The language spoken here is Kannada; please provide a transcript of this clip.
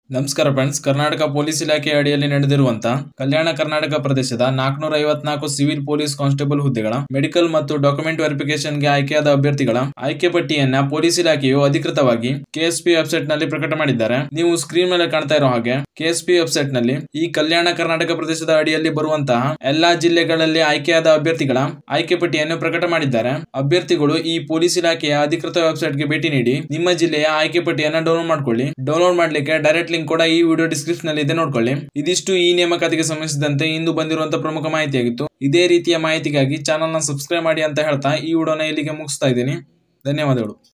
ನಮಸ್ಕಾರ ಫ್ರೆಂಡ್ಸ್ ಕರ್ನಾಟಕ ಪೊಲೀಸ್ ಇಲಾಖೆ ಅಡಿಯಲ್ಲಿ ನಡೆದಿರುವಂತಹ ಕಲ್ಯಾಣ ಕರ್ನಾಟಕ ಪ್ರದೇಶದ ನಾಲ್ಕನೂರ ಐವತ್ನಾಲ್ಕು ಸಿವಿಲ್ ಪೊಲೀಸ್ ಕಾನ್ಸ್ಟೇಬಲ್ ಹುದ್ದೆಗಳ ಮೆಡಿಕಲ್ ಮತ್ತು ಡಾಕ್ಯುಮೆಂಟ್ ವೆರಿಫಿಕೇಶನ್ಗೆ ಆಯ್ಕೆಯಾದ ಅಭ್ಯರ್ಥಿಗಳ ಆಯ್ಕೆ ಪಟ್ಟಿಯನ್ನ ಪೊಲೀಸ್ ಇಲಾಖೆಯು ಅಧಿಕೃತವಾಗಿ ಕೆಎಸ್ಪಿ ವೆಬ್ಸೈಟ್ ನಲ್ಲಿ ಪ್ರಕಟ ಮಾಡಿದ್ದಾರೆ ನೀವು ಸ್ಕ್ರೀನ್ ಮೇಲೆ ಕಾಣ್ತಾ ಇರೋ ಹಾಗೆ ಕೆಎಸ್ಪಿ ವೆಬ್ಸೈಟ್ ನಲ್ಲಿ ಈ ಕಲ್ಯಾಣ ಕರ್ನಾಟಕ ಪ್ರದೇಶದ ಅಡಿಯಲ್ಲಿ ಬರುವಂತಹ ಎಲ್ಲಾ ಜಿಲ್ಲೆಗಳಲ್ಲಿ ಆಯ್ಕೆಯಾದ ಅಭ್ಯರ್ಥಿಗಳ ಆಯ್ಕೆ ಪಟ್ಟಿಯನ್ನು ಪ್ರಕಟ ಮಾಡಿದ್ದಾರೆ ಅಭ್ಯರ್ಥಿಗಳು ಈ ಪೊಲೀಸ್ ಇಲಾಖೆಯ ಅಧಿಕೃತ ವೆಬ್ಸೈಟ್ಗೆ ಭೇಟಿ ನೀಡಿ ನಿಮ್ಮ ಜಿಲ್ಲೆಯ ಆಯ್ಕೆ ಪಟ್ಟಿಯನ್ನ ಡೌನ್ಲೋಡ್ ಮಾಡ್ಕೊಳ್ಳಿ ಡೌನ್ಲೋಡ್ ಮಾಡ್ಲಿಕ್ಕೆ ಡೈರೆಕ್ಟ್ ಲಿಂಕ್ ಕೂಡ ಈ ವಿಡಿಯೋ ಡಿಸ್ಕ್ರಿಪ್ಷನ್ ನಲ್ಲಿ ಇದೆ ನೋಡ್ಕೊಳ್ಳಿ ಇದಿಷ್ಟು ಈ ನೇಮಕಾತಿಗೆ ಸಂಬಂಧಿಸಿದಂತೆ ಇಂದು ಬಂದಿರುವಂತಹ ಪ್ರಮುಖ ಮಾಹಿತಿಯಾಗಿತ್ತು ಇದೇ ರೀತಿಯ ಮಾಹಿತಿಗಾಗಿ ಚಾನಲ್ ನ ಸಬ್ಸ್ಕ್ರೈಬ್ ಮಾಡಿ ಅಂತ ಹೇಳ್ತಾ ಈ ವಿಡಿಯೋನ ಇಲ್ಲಿಗೆ ಮುಗಿಸ್ತಾ ಇದ್ದೀನಿ ಧನ್ಯವಾದಗಳು